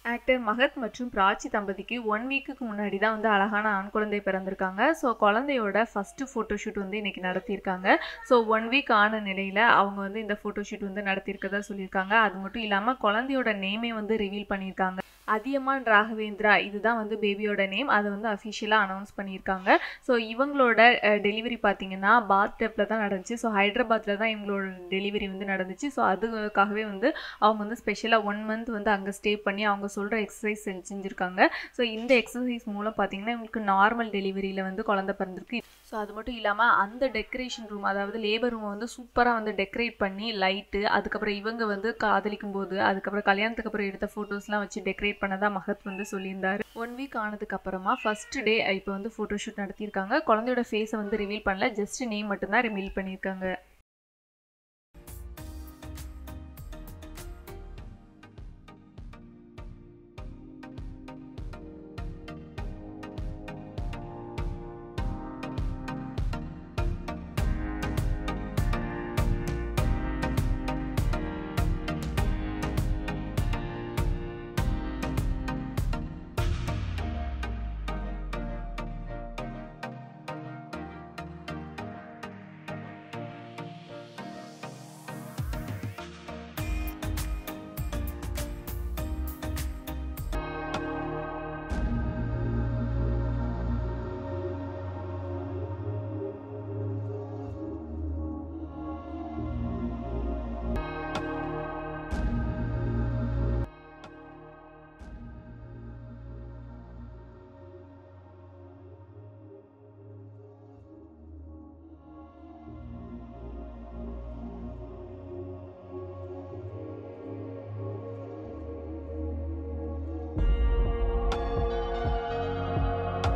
actor மகத் மற்றும் பிராச்சி தம்பதிக்கு one வீக்குக்கு முன்னாடி தான் வந்து அழகான ஆண் குழந்தை பிறந்திருக்காங்க ஸோ குழந்தையோட ஃபஸ்ட்டு ஃபோட்டோஷூட் வந்து இன்றைக்கி நடத்தியிருக்காங்க ஸோ ஒன் வீக் ஆன நிலையில் அவங்க வந்து இந்த ஃபோட்டோஷூட் வந்து நடத்தியிருக்கதா சொல்லியிருக்காங்க அது மட்டும் இல்லாமல் குழந்தையோட நேமே வந்து ரிவீல் பண்ணியிருக்காங்க அதியமான் ராகவேந்திரா இதுதான் வந்து பேபியோட நேம் அதை வந்து அஃபிஷியலாக அனௌன்ஸ் பண்ணியிருக்காங்க ஸோ இவங்களோட டெலிவரி பார்த்தீங்கன்னா பாத் டெப்பில் தான் நடந்துச்சு ஸோ ஹைதராபாத்தில் தான் இவங்களோட டெலிவரி வந்து நடந்துச்சு ஸோ அதுக்காகவே வந்து அவங்க வந்து ஸ்பெஷலாக ஒன் மந்த் வந்து அங்கே ஸ்டே பண்ணி அவங்க சொல்கிற எக்ஸசைஸ் செஞ்சுருக்காங்க ஸோ இந்த எக்ஸசைஸ் மூலம் பார்த்தீங்கன்னா இவங்களுக்கு நார்மல் டெலிவரியில் வந்து குழந்தை பிறந்திருக்கு ஸோ அது மட்டும் இல்லாமல் அந்த டெக்கரேஷன் ரூம் அதாவது லேபர் ரூமை வந்து சூப்பராக வந்து டெக்கரேட் பண்ணி லைட்டு அதுக்கப்புறம் இவங்க வந்து காதலிக்கும் போது அதுக்கப்புறம் கல்யாணத்துக்கு அப்புறம் எடுத்த ஃபோட்டோஸ்லாம் வச்சு டெக்கரேட் பண்ணதா மகத் வந்து சொல்லியிருந்தாரு ஒன் வீக் ஆனதுக்கு அப்புறமா ஃபர்ஸ்ட் டே இப்போ வந்து ஃபோட்டோஷூட் நடத்தியிருக்காங்க குழந்தையோட ஃபேஸை வந்து ரிவீல் பண்ணல ஜஸ்ட் நேம் மட்டும்தான் ரிவீல் பண்ணியிருக்காங்க